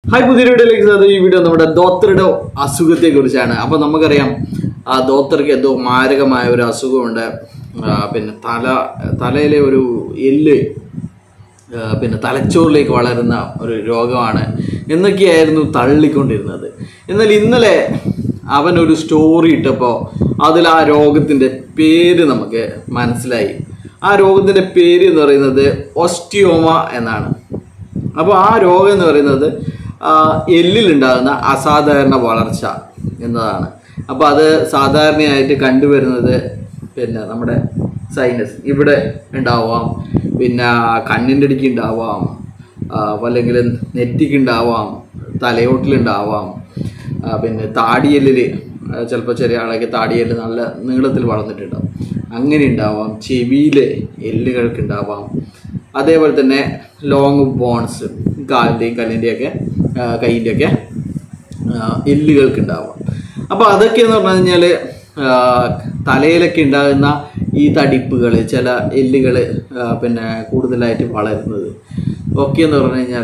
Hi പുതിയ വീഡിയോയിലേക്ക് സ്വാഗതം. ഈ വീഡിയോ നമ്മുടെ ദോത്തറുടെ അസുഖത്തെ കുറിച്ചാണ് അപ്പൊ നമുക്കറിയാം ആ ദോത്തർക്ക് എന്തോ മാരകമായ ഒരു അസുഖമുണ്ട് ആ, പിന്നെ തല തലയിലെ ഒരു എല്ല് ആ, പിന്നെ തലച്ചോറിലേക്ക് വളരുന്ന ഒരു രോഗമാണ് എന്നൊക്കെയായിരുന്നു തള്ളിക്കൊണ്ടിരുന്നത് എന്നാൽ ഇന്നലെ അവൻ ഒരു സ്റ്റോറി ഇട്ടപ്പോൾ അതിൽ ആ രോഗത്തിൻ്റെ പേര് നമുക്ക് മനസ്സിലായി ആ രോഗത്തിൻ്റെ പേര് എന്ന് പറയുന്നത് ഒസ്റ്റിയോമ എന്നാണ് അപ്പോൾ ആ രോഗം എന്ന് പറയുന്നത് ആ, എല്ലിലുണ്ടാകുന്ന അസാധാരണ വളർച്ച എന്നതാണ് അപ്പോൾ അത് സാധാരണയായിട്ട് കണ്ടുവരുന്നത് പിന്നെ നമ്മുടെ സൈനസ് ഇവിടെ ഉണ്ടാവാം പിന്നെ കണ്ണിൻ്റെ ഇടയ്ക്ക് ഉണ്ടാവാം ആ, അല്ലെങ്കിൽ നെറ്റിക്ക് ഉണ്ടാവാം തലയോട്ടിലുണ്ടാവാം ആ, പിന്നെ താടിയെല്ലിൽ ചിലപ്പോൾ ചെറിയ ആളൊക്കെ താടിയെല്ല് നല്ല നീളത്തിൽ വളർന്നിട്ടുണ്ടാവും അങ്ങനെ ഉണ്ടാവാം ചെവിയിലെ എല്ലുകൾക്ക് ഉണ്ടാവാം അതേപോലെ തന്നെ ലോങ് ബോൺസ് കാലിൻ്റെയും കല്ലിൻ്റെയൊക്കെ കൈയിൻ്റെയൊക്കെ എല്ലുകൾക്ക് ഉണ്ടാവാം അപ്പോൾ അതൊക്കെ എന്ന് പറഞ്ഞു കഴിഞ്ഞാൽ തലയിലൊക്കെ ഉണ്ടാകുന്ന ഈ തടിപ്പുകൾ ചില എല്ലുകൾ പിന്നെ കൂടുതലായിട്ട് വളരുന്നത് ഒക്കെ എന്ന് പറഞ്ഞു കഴിഞ്ഞാൽ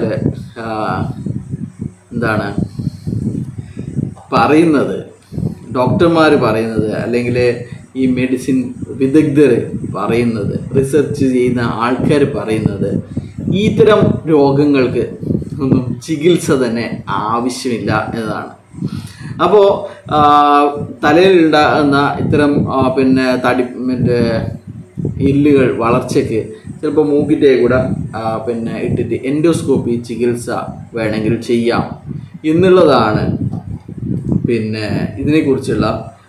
എന്താണ് പറയുന്നത് ഡോക്ടർമാർ പറയുന്നത് അല്ലെങ്കിൽ ഈ മെഡിസിൻ വിദഗ്ധർ പറയുന്നത് റിസർച്ച് ചെയ്യുന്ന ആൾക്കാർ പറയുന്നത് ഇത്തരം രോഗങ്ങൾക്ക് ഒന്നും ചികിത്സ തന്നെ ആവശ്യമില്ല എന്നതാണ് അപ്പോൾ തലയിലുണ്ടാകുന്ന ഇത്തരം ആ, പിന്നെ തടി മറ്റേ എല്ലുകൾ വളർച്ചയ്ക്ക് ചിലപ്പോൾ മൂക്കിൻ്റെ കൂടെ ആ, പിന്നെ ഇട്ടിട്ട് എൻഡോസ്കോപ്പി ചികിത്സ വേണമെങ്കിൽ ചെയ്യാം എന്നുള്ളതാണ് പിന്നെ ഇതിനെക്കുറിച്ചുള്ള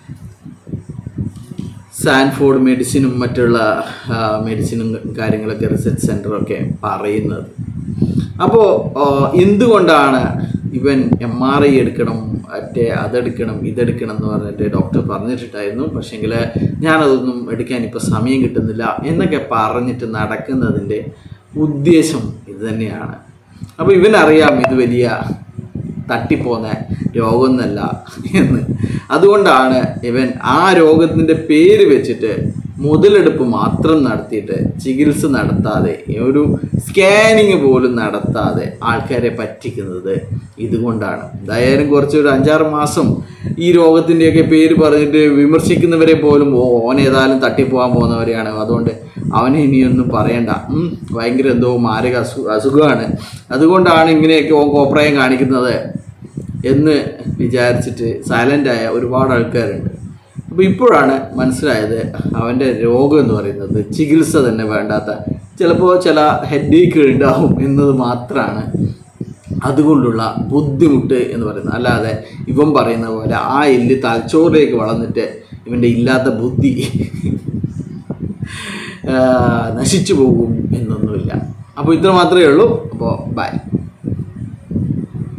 സാൻഫോർഡ് മെഡിസിനും മറ്റുള്ള ആ, മെഡിസിനും കാര്യങ്ങളൊക്കെ റിസർച്ച് സെൻ്ററൊക്കെ പറയുന്നത് അപ്പോൾ എന്തുകൊണ്ടാണ് ഇവൻ എം ആർ ഐ എടുക്കണം മറ്റേ അതെടുക്കണം ഇതെടുക്കണം എന്ന് പറഞ്ഞിട്ട് ഡോക്ടർ പറഞ്ഞിട്ടുണ്ടായിരുന്നു പക്ഷേങ്കിൽ ഞാനതൊന്നും എടുക്കാൻ ഇപ്പോൾ സമയം കിട്ടുന്നില്ല എന്നൊക്കെ പറഞ്ഞിട്ട് നടക്കുന്നതിൻ്റെ ഉദ്ദേശം ഇത് തന്നെയാണ് അപ്പോൾ ഇവനറിയാം ഇത് വലിയ തട്ടിപ്പോന്ന രോഗമൊന്നല്ല എന്ന് അതുകൊണ്ടാണ് ഇവൻ ആ രോഗത്തിൻ്റെ പേര് വെച്ചിട്ട് മുതലെടുപ്പ് മാത്രം നടത്തിയിട്ട് ചികിത്സ നടത്താതെ ഒരു സ്കാനിങ് പോലും നടത്താതെ ആൾക്കാരെ പറ്റിക്കുന്നത് ഇതുകൊണ്ടാണ് എന്തായാലും കുറച്ച് ഒരു അഞ്ചാറ് മാസം ഈ രോഗത്തിൻ്റെയൊക്കെ പേര് പറഞ്ഞിട്ട് വിമർശിക്കുന്നവരെ പോലും ഓ ഓൻ ഏതായാലും തട്ടിപ്പോകാൻ പോകുന്നവരെയാണ് അതുകൊണ്ട് അവനെ ഇനിയൊന്നും പറയണ്ട ഉം, ഭയങ്കര എന്തോ മാരക അസു അസുഖമാണ് അതുകൊണ്ടാണ് ഇങ്ങനെയൊക്കെ ഓൻ കോപ്രായം കാണിക്കുന്നത് എന്ന് വിചാരിച്ചിട്ട് സൈലൻ്റായ ഒരുപാട് ആൾക്കാരുണ്ട് അപ്പോൾ ഇപ്പോഴാണ് മനസ്സിലായത് അവൻ്റെ രോഗം എന്ന് പറയുന്നത് ചികിത്സ തന്നെ വേണ്ടാത്ത ചിലപ്പോൾ ചില ഹെഡേക്ക് ഉണ്ടാവും എന്നത് മാത്രമാണ് അതുകൊണ്ടുള്ള ബുദ്ധിമുട്ട് എന്ന് പറയുന്നത് അല്ലാതെ ഇവൻ പറയുന്ന പോലെ ആ എല്ല് തലച്ചോറിലേക്ക് വളർന്നിട്ട് ഇവൻ്റെ ഇല്ലാത്ത ബുദ്ധി ആ, നശിച്ചു പോകും എന്നൊന്നുമില്ല അപ്പോൾ ഇത്ര മാത്രമേ ഉള്ളൂ അപ്പോൾ ബൈ